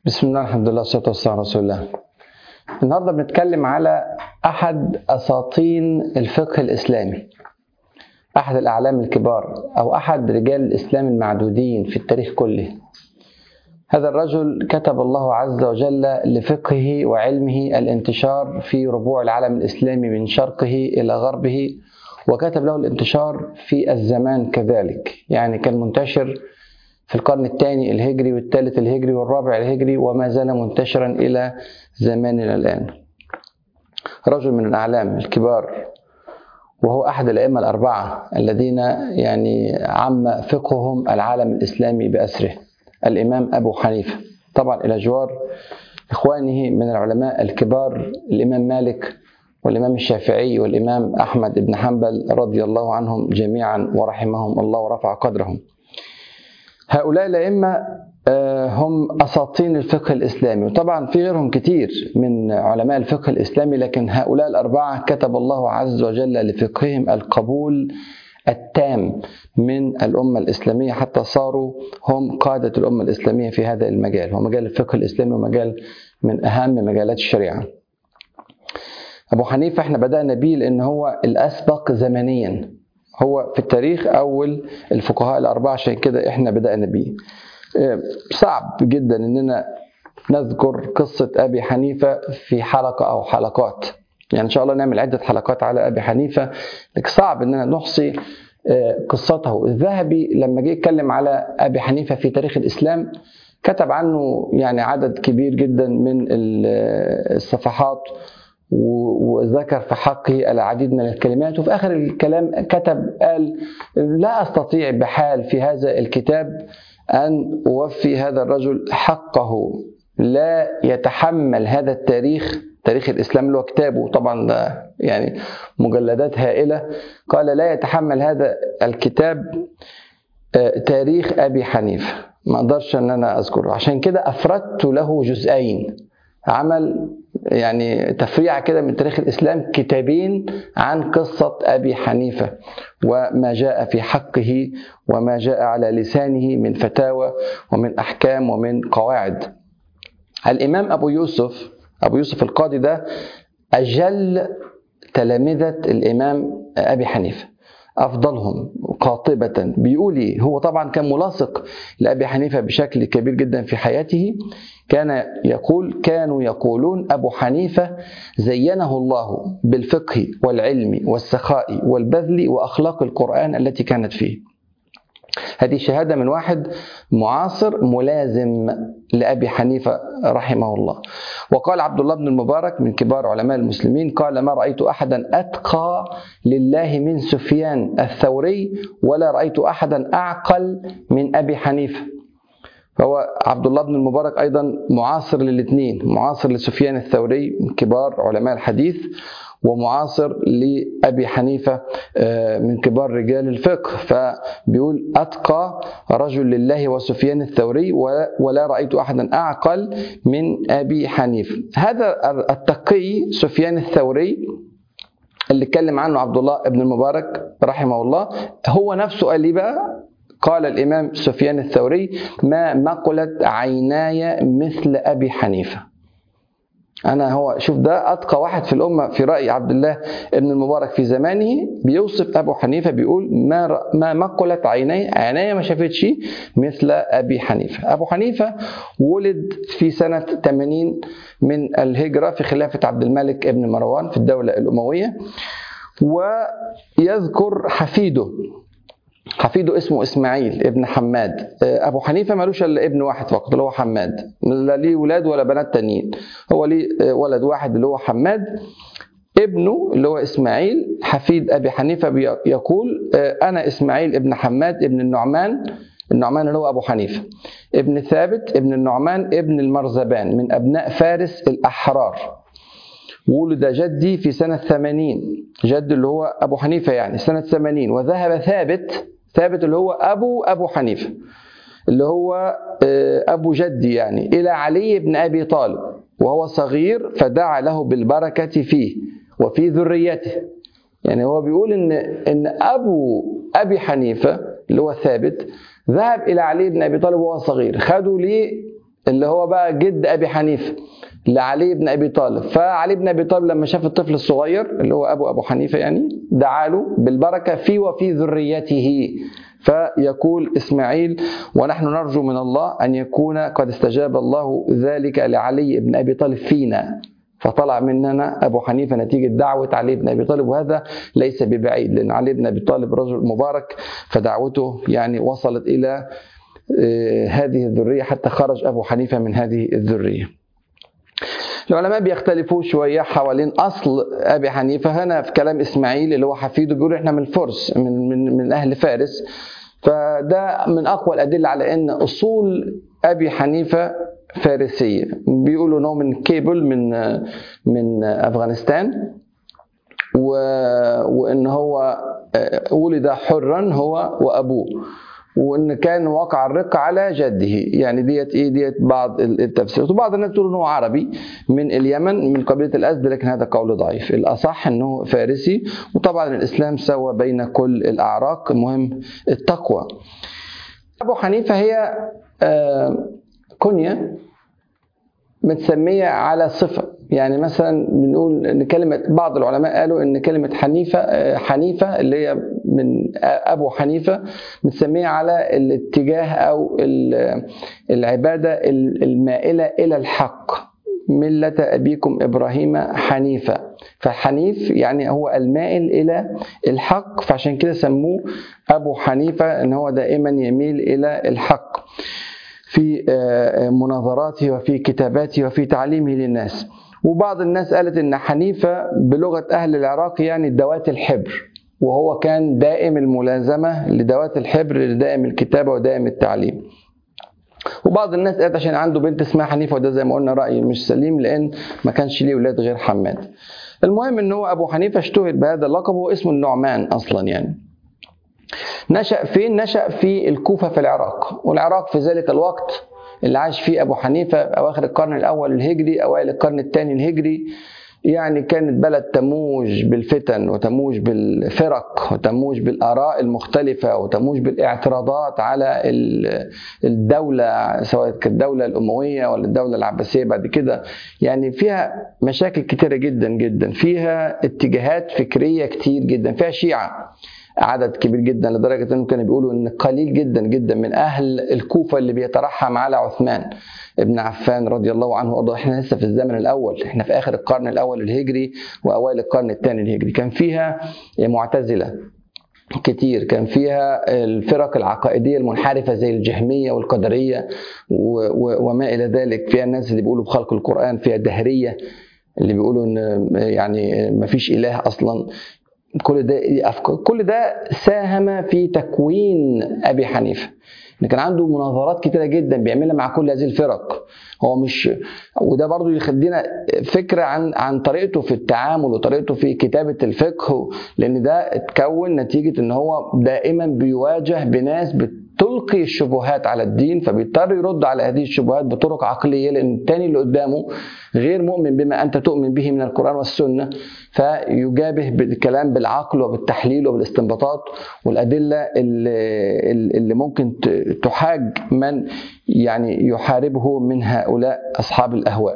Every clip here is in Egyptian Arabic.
بسم الله الحمد لله والصلاة والسلام على رسول الله النهاردة بنتكلم على أحد أساطين الفقه الإسلامي أحد الأعلام الكبار أو أحد رجال الإسلام المعدودين في التاريخ كله هذا الرجل كتب الله عز وجل لفقهه وعلمه الانتشار في ربوع العالم الإسلامي من شرقه إلى غربه وكتب له الانتشار في الزمان كذلك يعني كان منتشر في القرن الثاني الهجري والثالث الهجري والرابع الهجري وما زال منتشرا إلى زماننا الآن رجل من الأعلام الكبار وهو أحد الأئمة الأربعة الذين يعني عم فقههم العالم الإسلامي بأسره الإمام أبو حنيفة طبعا إلى جوار إخوانه من العلماء الكبار الإمام مالك والإمام الشافعي والإمام أحمد بن حنبل رضي الله عنهم جميعا ورحمهم الله ورفع قدرهم هؤلاء الأئمة هم أساطين الفقه الإسلامي وطبعا في غيرهم كتير من علماء الفقه الإسلامي لكن هؤلاء الأربعة كتب الله عز وجل لفقههم القبول التام من الأمة الإسلامية حتى صاروا هم قادة الأمة الإسلامية في هذا المجال هو مجال الفقه الإسلامي ومجال من أهم مجالات الشريعة أبو حنيفة احنا بدأنا بيه لأن هو الأسبق زمنيا هو في التاريخ أول الفقهاء الأربعة عشان كده احنا بدأنا بيه صعب جدا اننا نذكر قصة أبي حنيفة في حلقة أو حلقات يعني إن شاء الله نعمل عدة حلقات على أبي حنيفة لكن صعب إننا نحصي قصته الذهبي لما جه يتكلم على أبي حنيفة في تاريخ الإسلام كتب عنه يعني عدد كبير جدا من الصفحات وذكر في حقه العديد من الكلمات وفي آخر الكلام كتب قال لا أستطيع بحال في هذا الكتاب أن أوفي هذا الرجل حقه لا يتحمل هذا التاريخ تاريخ الإسلام اللي هو كتابه طبعا ده يعني مجلدات هائلة قال لا يتحمل هذا الكتاب تاريخ أبي حنيفة ما أقدرش أن أنا أذكره عشان كده أفردت له جزئين عمل يعني تفريعة كده من تاريخ الإسلام كتابين عن قصة أبي حنيفة وما جاء في حقه وما جاء على لسانه من فتاوى ومن أحكام ومن قواعد الإمام أبو يوسف أبو يوسف القاضي ده أجل تلامذة الإمام أبي حنيفة أفضلهم قاطبة بيقول هو طبعا كان ملاصق لأبي حنيفة بشكل كبير جدا في حياته كان يقول كانوا يقولون أبو حنيفة زينه الله بالفقه والعلم والسخاء والبذل وأخلاق القرآن التي كانت فيه هذه شهادة من واحد معاصر ملازم لأبي حنيفة رحمه الله وقال عبد الله بن المبارك من كبار علماء المسلمين قال ما رأيت أحدا أتقى لله من سفيان الثوري ولا رأيت أحدا أعقل من أبي حنيفة فهو عبد الله بن المبارك أيضا معاصر للاثنين معاصر لسفيان الثوري من كبار علماء الحديث ومعاصر لأبي حنيفة من كبار رجال الفقه فبيقول أتقى رجل لله وسفيان الثوري ولا رأيت أحدا أعقل من أبي حنيفة هذا التقي سفيان الثوري اللي اتكلم عنه عبد الله بن المبارك رحمه الله هو نفسه قال لي بقى قال الإمام سفيان الثوري ما مقلت عيناي مثل أبي حنيفة أنا هو شوف ده أتقى واحد في الأمة في رأي عبد الله بن المبارك في زمانه بيوصف أبو حنيفة بيقول ما ما مقلت عيني عيني ما شافتش مثل أبي حنيفة أبو حنيفة ولد في سنة 80 من الهجرة في خلافة عبد الملك بن مروان في الدولة الأموية ويذكر حفيده حفيده اسمه اسماعيل ابن حماد ابو حنيفه مالوش الا ابن واحد فقط اللي هو حماد لا ليه ولاد ولا بنات تانيين هو ليه ولد واحد اللي هو حماد ابنه اللي هو اسماعيل حفيد ابي حنيفه يقول انا اسماعيل ابن حماد ابن النعمان النعمان اللي هو ابو حنيفه ابن ثابت ابن النعمان ابن المرزبان من ابناء فارس الاحرار ولد جدي في سنة ثمانين جد اللي هو أبو حنيفة يعني سنة ثمانين وذهب ثابت ثابت اللي هو أبو أبو حنيفة اللي هو أبو جدي يعني إلى علي بن أبي طالب وهو صغير فدعا له بالبركة فيه وفي ذريته يعني هو بيقول إن إن أبو أبي حنيفة اللي هو ثابت ذهب إلى علي بن أبي طالب وهو صغير خدوا ليه اللي هو بقى جد ابي حنيفه لعلي بن ابي طالب فعلي بن ابي طالب لما شاف الطفل الصغير اللي هو ابو ابو حنيفه يعني دعا له بالبركه في وفي ذريته فيقول اسماعيل ونحن نرجو من الله ان يكون قد استجاب الله ذلك لعلي بن ابي طالب فينا فطلع مننا ابو حنيفه نتيجه دعوه علي بن ابي طالب وهذا ليس ببعيد لان علي بن ابي طالب رجل مبارك فدعوته يعني وصلت الى هذه الذريه حتى خرج ابو حنيفه من هذه الذريه. العلماء بيختلفوا شويه حوالين اصل ابي حنيفه هنا في كلام اسماعيل اللي هو حفيده بيقول احنا من الفرس من من من اهل فارس فده من اقوى الادله على ان اصول ابي حنيفه فارسيه بيقولوا انه من كيبل من من افغانستان و... وان هو ولد حرا هو وابوه وان كان وقع الرق على جده يعني ديت ايه ديت بعض التفسيرات وبعض الناس تقول انه عربي من اليمن من قبيله الازد لكن هذا قول ضعيف الاصح انه فارسي وطبعا الاسلام سوى بين كل الاعراق المهم التقوى ابو حنيفه هي كنيه متسميه على صفه يعني مثلا بنقول ان كلمه بعض العلماء قالوا ان كلمه حنيفه حنيفه اللي هي من ابو حنيفه متسميه على الاتجاه او العباده المائله الى الحق مله ابيكم ابراهيم حنيفه فحنيف يعني هو المائل الى الحق فعشان كده سموه ابو حنيفه ان هو دائما يميل الى الحق في مناظراته وفي كتاباته وفي تعليمه للناس وبعض الناس قالت ان حنيفه بلغه اهل العراق يعني دوات الحبر وهو كان دائم الملازمه لدوات الحبر لدائم الكتابه ودائم التعليم وبعض الناس قالت عشان عنده بنت اسمها حنيفه وده زي ما قلنا راي مش سليم لان ما كانش ليه ولاد غير حماد المهم ان هو ابو حنيفه اشتهر بهذا اللقب هو اسمه النعمان اصلا يعني نشأ فين؟ نشأ في الكوفة في العراق والعراق في ذلك الوقت اللي عاش فيه أبو حنيفة أواخر القرن الأول الهجري أوائل القرن الثاني الهجري يعني كانت بلد تموج بالفتن وتموج بالفرق وتموج بالآراء المختلفة وتموج بالاعتراضات على الدولة سواء كانت الدولة الأموية ولا الدولة العباسية بعد كده يعني فيها مشاكل كتيرة جدا جدا فيها اتجاهات فكرية كتير جدا فيها شيعة عدد كبير جدا لدرجه انهم كانوا بيقولوا ان قليل جدا جدا من اهل الكوفه اللي بيترحم على عثمان ابن عفان رضي الله عنه وارضاه احنا لسه في الزمن الاول احنا في اخر القرن الاول الهجري واوائل القرن الثاني الهجري كان فيها معتزله كتير كان فيها الفرق العقائديه المنحرفه زي الجهميه والقدريه وما الى ذلك فيها الناس اللي بيقولوا بخلق القران فيها الدهريه اللي بيقولوا ان يعني ما فيش اله اصلا كل ده افكار كل ده ساهم في تكوين ابي حنيفه ان كان عنده مناظرات كتيره جدا بيعملها مع كل هذه الفرق هو مش وده برضو يخدينا فكره عن عن طريقته في التعامل وطريقته في كتابه الفقه لان ده اتكون نتيجه ان هو دائما بيواجه بناس بتلقي الشبهات على الدين فبيضطر يرد على هذه الشبهات بطرق عقليه لان الثاني اللي قدامه غير مؤمن بما انت تؤمن به من القران والسنه فيجابه بالكلام بالعقل وبالتحليل وبالاستنباطات والادله اللي, اللي ممكن تحاج من يعني يحاربه من هؤلاء اصحاب الاهواء.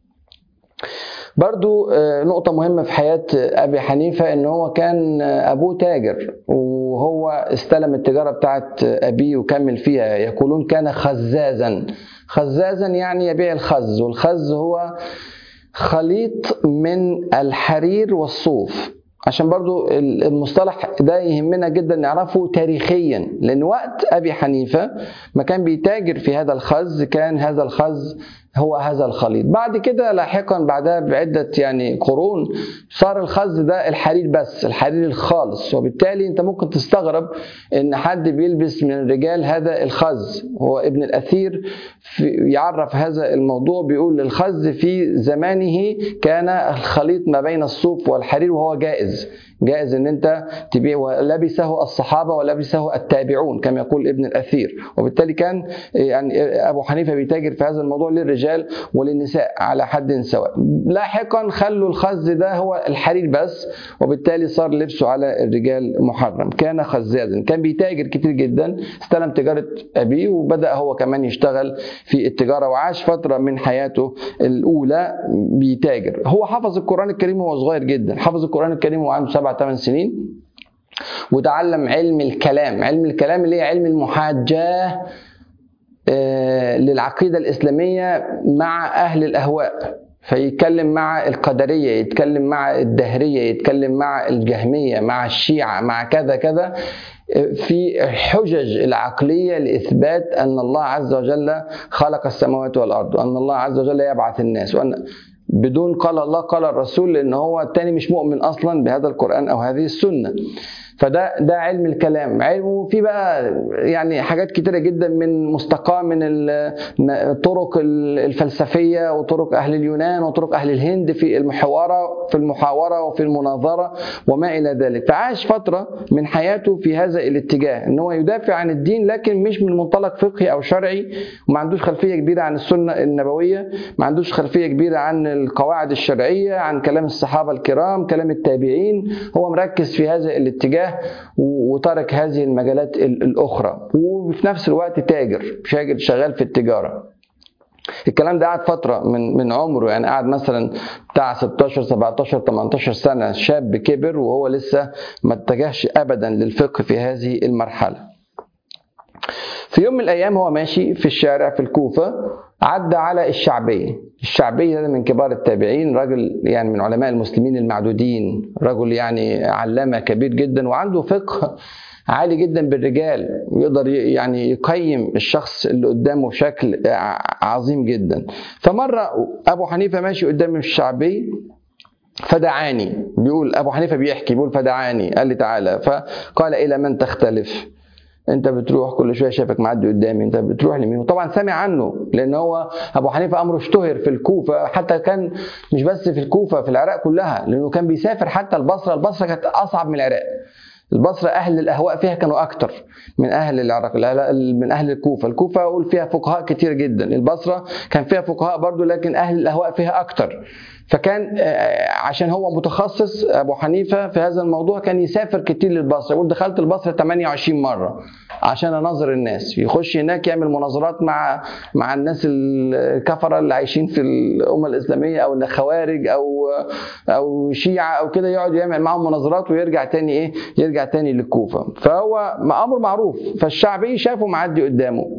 برضو نقطة مهمة في حياة أبي حنيفة إن هو كان أبوه تاجر وهو استلم التجارة بتاعت أبيه وكمل فيها يقولون كان خزازا خزازا يعني يبيع الخز والخز هو خليط من الحرير والصوف عشان برضو المصطلح ده يهمنا جدا نعرفه تاريخيا لان وقت ابي حنيفه ما كان بيتاجر في هذا الخز كان هذا الخز هو هذا الخليط بعد كده لاحقا بعدها بعدة يعني قرون صار الخز ده الحرير بس الحرير الخالص وبالتالي انت ممكن تستغرب ان حد بيلبس من الرجال هذا الخز هو ابن الاثير يعرف هذا الموضوع بيقول الخز في زمانه كان الخليط ما بين الصوف والحرير وهو جائز جائز ان انت تبيع ولبسه الصحابه ولبسه التابعون كما يقول ابن الاثير وبالتالي كان يعني ابو حنيفه بيتاجر في هذا الموضوع للرجال وللنساء على حد سواء لاحقا خلوا الخز ده هو الحرير بس وبالتالي صار لبسه على الرجال محرم كان خزازا كان بيتاجر كتير جدا استلم تجاره ابيه وبدا هو كمان يشتغل في التجاره وعاش فتره من حياته الاولى بيتاجر هو حفظ القران الكريم وهو صغير جدا حفظ القران الكريم وهو عنده سبع ثمان سنين وتعلم علم الكلام علم الكلام اللي هي علم المحاجاه للعقيده الاسلاميه مع اهل الاهواء فيتكلم مع القدريه يتكلم مع الدهريه يتكلم مع الجهميه مع الشيعه مع كذا كذا في الحجج العقليه لاثبات ان الله عز وجل خلق السماوات والارض وان الله عز وجل يبعث الناس وان بدون قال الله قال الرسول لان هو التاني مش مؤمن اصلا بهذا القران او هذه السنه فده ده علم الكلام علم وفي بقى يعني حاجات كتيره جدا من مستقاه من الطرق الفلسفيه وطرق اهل اليونان وطرق اهل الهند في المحاوره في المحاوره وفي المناظره وما الى ذلك فعاش فتره من حياته في هذا الاتجاه ان هو يدافع عن الدين لكن مش من منطلق فقهي او شرعي وما عندوش خلفيه كبيره عن السنه النبويه ما عندوش خلفيه كبيره عن القواعد الشرعيه عن كلام الصحابه الكرام كلام التابعين هو مركز في هذا الاتجاه وترك هذه المجالات الاخرى وفي نفس الوقت تاجر شغال في التجاره الكلام ده قعد فترة من من عمره يعني قعد مثلا بتاع 16 17 18 سنة شاب كبر وهو لسه ما اتجهش أبدا للفقه في هذه المرحلة. في يوم من الأيام هو ماشي في الشارع في الكوفة عدى على الشعبية الشعبية ده من كبار التابعين رجل يعني من علماء المسلمين المعدودين رجل يعني علامة كبير جدا وعنده فقه عالي جدا بالرجال ويقدر يعني يقيم الشخص اللي قدامه بشكل عظيم جدا فمرة أبو حنيفة ماشي قدام الشعبي فدعاني بيقول أبو حنيفة بيحكي بيقول فدعاني قال لي تعالى فقال إلى من تختلف انت بتروح كل شويه شايفك معدي قدامي انت بتروح لمين وطبعا سامع عنه لان هو ابو حنيفه امره اشتهر في الكوفه حتى كان مش بس في الكوفه في العراق كلها لانه كان بيسافر حتى البصره البصره كانت اصعب من العراق البصرة أهل الأهواء فيها كانوا أكتر من أهل العراق من أهل الكوفة الكوفة أقول فيها فقهاء كتير جدا البصرة كان فيها فقهاء برضو لكن أهل الأهواء فيها أكتر فكان عشان هو متخصص ابو حنيفه في هذا الموضوع كان يسافر كتير للبصره يقول دخلت البصره 28 مره عشان اناظر الناس يخش هناك يعمل مناظرات مع مع الناس الكفره اللي عايشين في الامه الاسلاميه او الخوارج او او شيعه او كده يقعد يعمل معاهم مناظرات ويرجع تاني ايه يرجع تاني للكوفه فهو امر معروف فالشعبي شافه معدي قدامه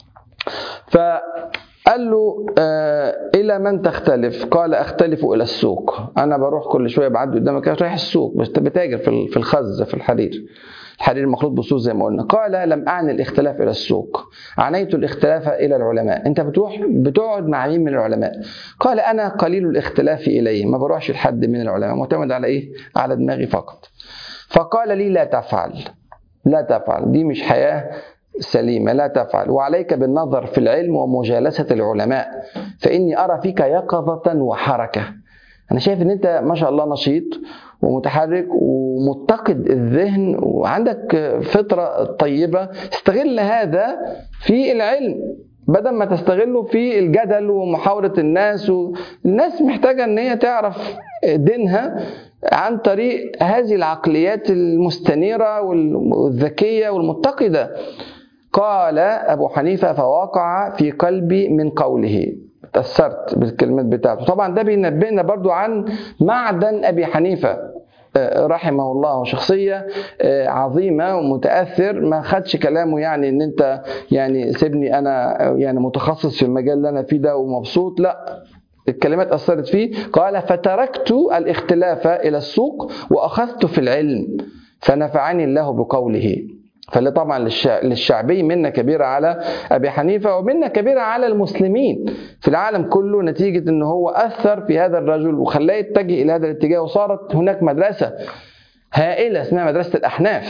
ف قال له آه الى من تختلف؟ قال اختلف الى السوق، انا بروح كل شويه بعدي قدامك رايح السوق بس بتاجر في في الخز في الحرير. الحرير مخلوط بصوص زي ما قلنا، قال لم اعني الاختلاف الى السوق، عنيت الاختلاف الى العلماء، انت بتروح بتقعد مع مين من العلماء؟ قال انا قليل الاختلاف اليه، ما بروحش لحد من العلماء، معتمد على ايه؟ على دماغي فقط. فقال لي لا تفعل لا تفعل دي مش حياه سليمة لا تفعل وعليك بالنظر في العلم ومجالسة العلماء فإني أرى فيك يقظة وحركة أنا شايف إن أنت ما شاء الله نشيط ومتحرك ومتقد الذهن وعندك فطرة طيبة استغل هذا في العلم بدل ما تستغله في الجدل ومحاورة الناس الناس محتاجة إن هي تعرف دينها عن طريق هذه العقليات المستنيرة والذكية والمتقدة قال أبو حنيفة فوقع في قلبي من قوله تأثرت بالكلمات بتاعته طبعا ده بينبئنا برضو عن معدن أبي حنيفة رحمه الله شخصية عظيمة ومتأثر ما خدش كلامه يعني ان انت يعني سيبني انا يعني متخصص في المجال اللي انا فيه ده ومبسوط لا الكلمات أثرت فيه قال فتركت الاختلاف إلى السوق وأخذت في العلم فنفعني الله بقوله فاللي طبعا للشعبي منة كبيرة على أبي حنيفة ومنة كبيرة على المسلمين في العالم كله نتيجة أنه هو أثر في هذا الرجل وخلاه يتجه إلى هذا الاتجاه وصارت هناك مدرسة هائلة اسمها مدرسة الأحناف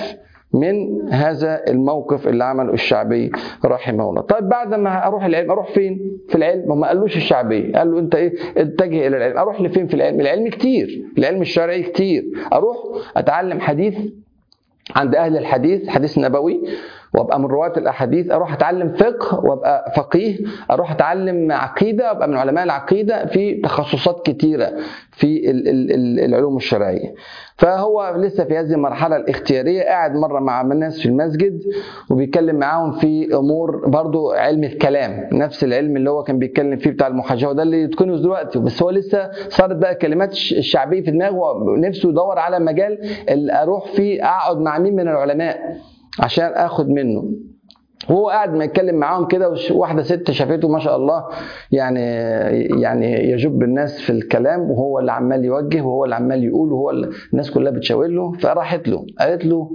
من هذا الموقف اللي عمله الشعبي رحمه الله طيب بعد ما اروح العلم اروح فين في العلم ما قالوش الشعبي قال له انت ايه اتجه الى العلم اروح لفين في العلم العلم كتير العلم الشرعي كتير اروح اتعلم حديث عند اهل الحديث حديث نبوي وابقى من رواة الاحاديث اروح اتعلم فقه وابقى فقيه اروح اتعلم عقيده وابقى من علماء العقيده في تخصصات كتيره في العلوم الشرعيه فهو لسه في هذه المرحله الاختياريه قاعد مره مع الناس في المسجد وبيتكلم معاهم في امور برضو علم الكلام نفس العلم اللي هو كان بيتكلم فيه بتاع المحاجاه وده اللي يتقنه دلوقتي بس هو لسه صارت بقى كلمات الشعبيه في دماغه نفسه يدور على مجال اللي اروح فيه اقعد مع مين من العلماء عشان اخد منه وهو قاعد ما يتكلم معاهم كده واحده ست شافته ما شاء الله يعني يعني يجب الناس في الكلام وهو اللي عمال يوجه وهو اللي عمال يقول وهو اللي الناس كلها بتشاور له فراحت له قالت له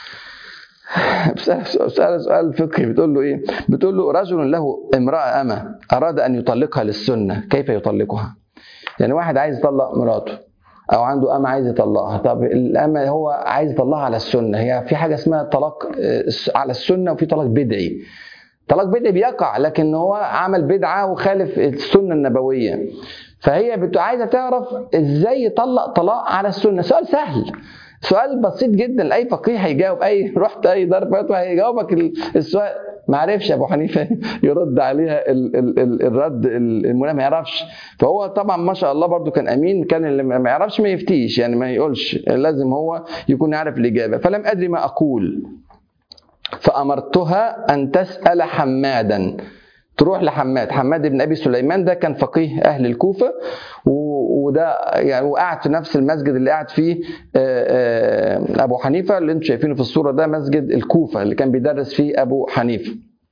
سأل سؤال فقهي بتقول له ايه؟ بتقول له رجل له امراه امه اراد ان يطلقها للسنه كيف يطلقها؟ يعني واحد عايز يطلق مراته او عنده امه عايز يطلقها طب الامه هو عايز يطلقها على السنه هي في حاجه اسمها طلاق على السنه وفي طلاق بدعي طلاق بدعي بيقع لكن هو عمل بدعه وخالف السنه النبويه فهي بت- عايزه تعرف ازاي يطلق طلاق على السنه سؤال سهل سؤال بسيط جدا لاي فقيه هيجاوب اي رحت اي دار فتوى هيجاوبك ال- السؤال ما عرفش ابو حنيفه يرد عليها ال ال ال الرد ال- المناسب ما يعرفش فهو طبعا ما شاء الله برضو كان امين كان اللي ما يعرفش ما يفتيش يعني ما يقولش لازم هو يكون يعرف الاجابه فلم ادري ما اقول فامرتها ان تسال حمادا تروح لحماد حماد بن ابي سليمان ده كان فقيه اهل الكوفه و- وده يعني وقعد في نفس المسجد اللي قاعد فيه آه، آه، ابو حنيفه اللي انتم شايفينه في الصوره ده مسجد الكوفه اللي كان بيدرس فيه ابو حنيفه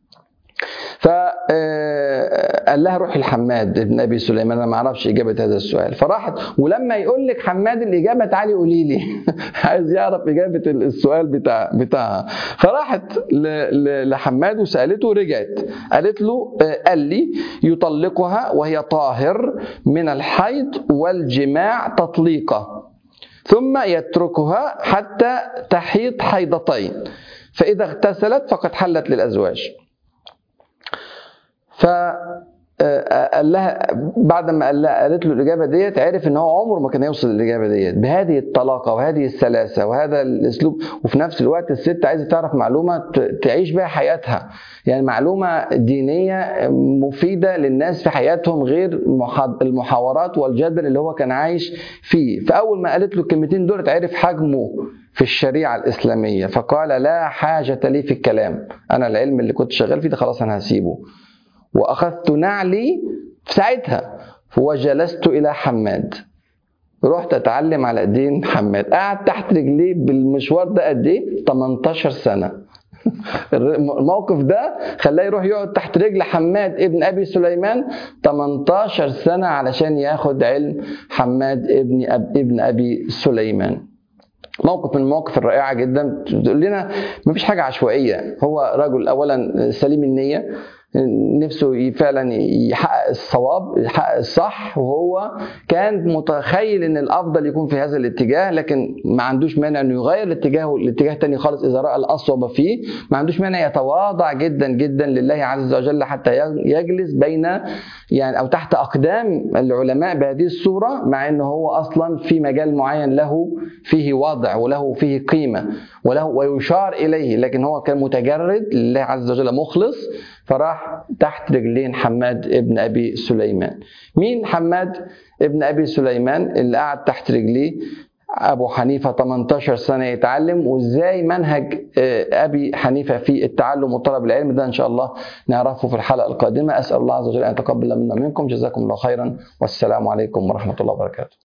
فقال لها روحي لحماد ابن ابي سليمان انا ما اعرفش اجابه هذا السؤال فراحت ولما يقول لك حماد الاجابه تعالي قولي لي عايز يعرف اجابه السؤال بتاع بتاعها فراحت ل- ل- لحماد وسالته ورجعت قالت له آه، قال لي يطلقها وهي طاهر من الحيض والجماع تطليقه ثم يتركها حتى تحيض حيضتين فإذا اغتسلت فقد حلت للأزواج ف آه، قال لها بعد ما قال لها قالت له الاجابه ديت عرف ان هو عمره ما كان يوصل للاجابه ديت بهذه الطلاقه وهذه السلاسه وهذا الاسلوب وفي نفس الوقت الست عايزه تعرف معلومه ت- تعيش بها حياتها يعني معلومه دينيه مفيده للناس في حياتهم غير محا- المحاورات والجدل اللي هو كان عايش فيه فاول ما قالت له الكلمتين دول عرف حجمه في الشريعه الاسلاميه فقال لا حاجه لي في الكلام انا العلم اللي كنت شغال فيه ده خلاص انا هسيبه واخذت نعلي في ساعتها وجلست الى حماد رحت اتعلم على ايدين حماد قعد تحت رجليه بالمشوار ده قد ايه 18 سنه الموقف ده خلاه يروح يقعد تحت رجل حماد ابن ابي سليمان 18 سنه علشان ياخد علم حماد ابن أب ابن ابي سليمان موقف من المواقف الرائعه جدا تقول لنا مفيش حاجه عشوائيه هو رجل اولا سليم النيه نفسه فعلا يحقق الصواب يحقق الصح وهو كان متخيل ان الافضل يكون في هذا الاتجاه لكن ما عندوش مانع انه يغير الاتجاه لاتجاه تاني خالص اذا راى الاصوب فيه ما عندوش مانع يتواضع جدا جدا لله عز وجل حتى يجلس بين يعني او تحت اقدام العلماء بهذه الصوره مع ان هو اصلا في مجال معين له فيه وضع وله فيه قيمه وله ويشار اليه لكن هو كان متجرد لله عز وجل مخلص فراح تحت رجلين حماد ابن ابي سليمان مين حماد ابن ابي سليمان اللي قعد تحت رجليه ابو حنيفه 18 سنه يتعلم وازاي منهج آه، ابي حنيفه في التعلم وطلب العلم ده ان شاء الله نعرفه في الحلقه القادمه اسال الله عز وجل ان يتقبل منا منكم جزاكم الله خيرا والسلام عليكم ورحمه الله وبركاته